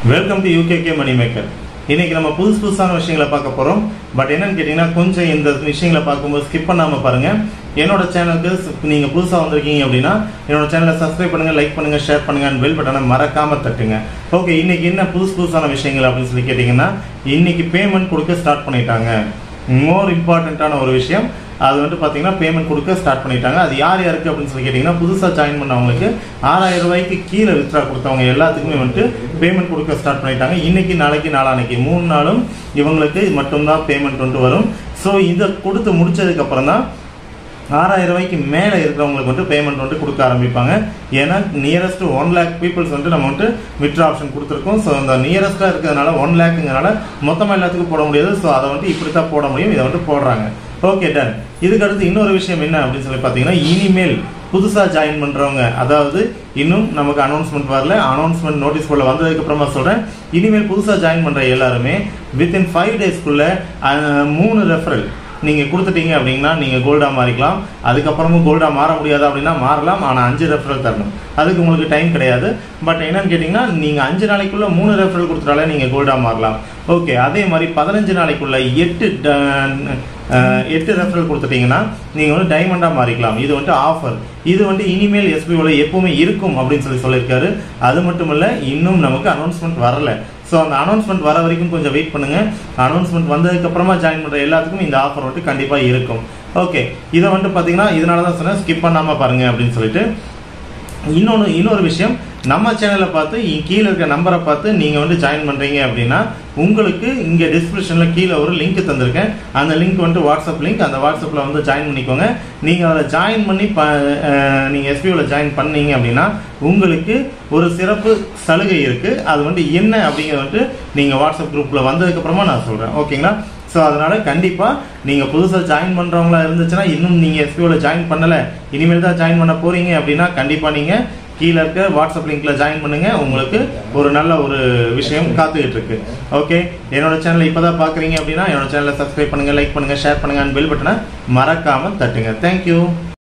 welcome to UKK money maker இன்னைக்கு நம்ம புதுசு புதுசான விஷயங்களை பார்க்க போறோம் பட் என்னன்னு கேட்டீங்கன்னா கொஞ்சம் இந்த விஷயங்களை பார்க்கும்போது ஸ்கிப் பண்ணாம பாருங்க என்னோட சேனலுக்கு நீங்க புதுசா வந்திருக்கீங்க அப்படின்னா என்னோட சேனலை சப்ஸ்கிரைப் பண்ணுங்க லைக் பண்ணுங்க ஷேர் பண்ணுங்க பெல் பட்டனை மறக்காம தட்டுங்க ஓகே இன்னைக்கு என்ன புதுசு புதுசான விஷயங்கள் அப்படின்னு சொல்லி கேட்டீங்கன்னா இன்னைக்கு பேமெண்ட் கொடுக்க ஸ்டார்ட் பண்ணிட்டாங்க மோர் இம்பார்ட்டண்ட்டான ஒரு விஷயம் அது வந்து பார்த்தீங்கன்னா பேமெண்ட் கொடுக்க ஸ்டார்ட் பண்ணிட்டாங்க அது யார் யாருக்கு அப்படின்னு சொல்லி கேட்டிங்கன்னா புதுசாக ஜாயின் பண்ணவங்களுக்கு ஆறாயிரம் ரூபாய்க்கு கீழே வித்ரா கொடுத்தவங்க எல்லாத்துக்குமே வந்துட்டு பேமெண்ட் கொடுக்க ஸ்டார்ட் பண்ணிட்டாங்க இன்னைக்கு நாளைக்கு நாளானைக்கு மூணு நாளும் இவங்களுக்கு மட்டும்தான் பேமெண்ட் வந்துட்டு வரும் ஸோ இதை கொடுத்து முடிச்சதுக்கு அப்புறம் தான் ஆறாயிரம் ரூபாய்க்கு மேலே இருக்கிறவங்களுக்கு வந்து பேமெண்ட் வந்து கொடுக்க ஆரம்பிப்பாங்க ஏன்னா நியரஸ்ட் ஒன் லேக் பீப்புள்ஸ் வந்து நம்ம வந்து விட்ரா ஆப்ஷன் கொடுத்துருக்கோம் ஸோ அந்த நியரஸ்ட்டாக இருக்கிறதுனால ஒன் லேக்குங்கிறனால மொத்தமாக எல்லாத்துக்கும் போட முடியாது ஸோ அதை வந்து இப்படி தான் போட முடியும் இதை வந்து போடுறாங்க ஓகே டன் இதுக்கு அடுத்து இன்னொரு விஷயம் என்ன அப்படின்னு சொல்லி பார்த்தீங்கன்னா இனிமேல் புதுசாக ஜாயின் பண்ணுறவங்க அதாவது இன்னும் நமக்கு அனௌன்ஸ்மெண்ட் வரல அனௌன்ஸ்மெண்ட் நோட்டீஸ் போர்டில் வந்ததுக்கு அப்புறமா சொல்கிறேன் இனிமேல் புதுசாக ஜாயின் பண்ணுற எல்லாருமே வித்தின் ஃபைவ் டேஸ்க்குள்ளே மூணு ரெஃபரல் நீங்கள் கொடுத்துட்டீங்க அப்படின்னா நீங்கள் கோல்டாக மாறிக்கலாம் அதுக்கப்புறமும் கோல்டாக மாற முடியாது அப்படின்னா மாறலாம் ஆனால் அஞ்சு ரெஃபரல் தரணும் அதுக்கு உங்களுக்கு டைம் கிடையாது பட் என்னன்னு கேட்டிங்கன்னா நீங்கள் அஞ்சு நாளைக்குள்ள மூணு ரெஃபரல் கொடுத்துட்டாலே நீங்கள் கோல்டாக மாறலாம் ஓகே அதே மாதிரி பதினஞ்சு நாளைக்குள்ள எட்டு ட- அஹ், எட்டு ரெஃபரல் கொடுத்துட்டீங்கன்னா நீங்கள் வந்து டைமண்டாக மாறிக்கலாம் இது வந்துட்டு ஆஃபர் இது வந்து இனிமேல் எஸ்பிஓல எப்பவுமே இருக்கும் அப்படின்னு சொல்லி சொல்லியிருக்காரு அது மட்டும் இல்லை இன்னும் நமக்கு அனௌன்ஸ்மெண்ட் வரல ஸோ அந்த அனௌன்ஸ்மெண்ட் வர வரைக்கும் கொஞ்சம் வெயிட் பண்ணுங்க அனௌன்ஸ்மெண்ட் வந்ததுக்கு அப்புறமா ஜாயின் பண்ற எல்லாத்துக்கும் இந்த ஆஃபர் வந்துட்டு கண்டிப்பா இருக்கும் ஓகே இதை வந்துட்டு பாத்தீங்கன்னா இதனால தான் சொன்னேன் ஸ்கிப் பண்ணாம பாருங்க அப்படின்னு சொல்லிட்டு இன்னொன்று இன்னொரு விஷயம் நம்ம சேனலை பார்த்து இ- கீழே இருக்க நம்பரை பார்த்து நீங்கள் வந்து ஜாயின் பண்ணுறீங்க அப்படின்னா உங்களுக்கு இங்கே டிஸ்கிரிப்ஷனில் கீழே ஒரு லிங்க் தந்திருக்கேன் அந்த லிங்க் வந்துட்டு வாட்ஸ்அப் லிங்க் அந்த வாட்ஸ்அப்பில் வந்து ஜாயின் பண்ணிக்கோங்க நீங்கள் அதில் ஜாயின் பண்ணி ப நீங்கள் எஸ்பிஓவில் ஜாயின் பண்ணீங்க அப்படின்னா உங்களுக்கு ஒரு சிறப்பு சலுகை இருக்குது அது வந்து என்ன அப்படிங்கிறது வந்துட்டு நீங்கள் வாட்ஸ்அப் குரூப்பில் வந்ததுக்கப்புறமா நான் சொல்கிறேன் ஓகேங்களா ஸோ அதனால கண்டிப்பாக நீங்கள் புதுசாக ஜாயின் பண்ணுறவங்களா இருந்துச்சுன்னா இன்னும் நீங்கள் எஸ்பிஓவில் ஜாயின் பண்ணலை இனிமேல் தான் ஜாயின் பண்ண போகிறீங்க அப்படின்னா கண்டிப்பாக நீங்கள் கீழே இருக்க வாட்ஸ்அப் லிங்க்ல ஜாயின் பண்ணுங்க உங்களுக்கு ஒரு நல்ல ஒரு விஷயம் காத்துக்கிட்டு இருக்கு ஓகே என்னோட சேனலை இப்போதான் பார்க்குறீங்க அப்படின்னா என்னோட சேனலை சப்ஸ்கிரைப் பண்ணுங்க லைக் பண்ணுங்க ஷேர் பண்ணுங்க பெல் பட்டனை மறக்காம தட்டுங்க தேங்க்யூ